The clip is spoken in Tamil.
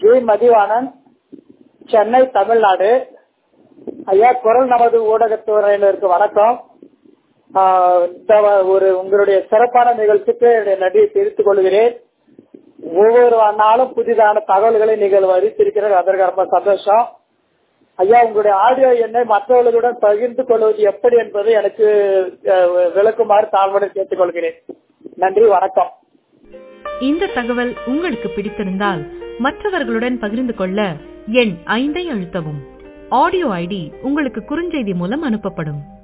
ஜி மதிவாணன் சென்னை தமிழ்நாடு ஐயா குரல் நமது ஊடகத்துறையினருக்கு வணக்கம் ஆஹ் இந்த வ- ஒரு உங்களுடைய சிறப்பான நிகழ்ச்சிக்கு என்னுடைய நன்றியை தெரிவித்துக் கொள்கிறேன் ஒவ்வொரு நாளும் புதிதான தகவல்களை நீங்கள் அறிவித்திருக்கிறது அதற்கு ரொம்ப சந்தோஷம் ஐயா உங்களுடைய ஆடியோ எண்ணை மற்றவர்களுடன் பகிர்ந்து கொள்வது எப்படி என்பது எனக்கு அஹ், விளக்குமாறு தாழ்வுடன் கேட்டுக் கொள்கிறேன் நன்றி வணக்கம் இந்த தகவல் உங்களுக்கு பிடித்திருந்தால் மற்றவர்களுடன் பகிர்ந்து கொள்ள எண் ஐந்தை அழுத்தவும் ஆடியோ ஐடி உங்களுக்கு குறுஞ்செய்தி மூலம் அனுப்பப்படும்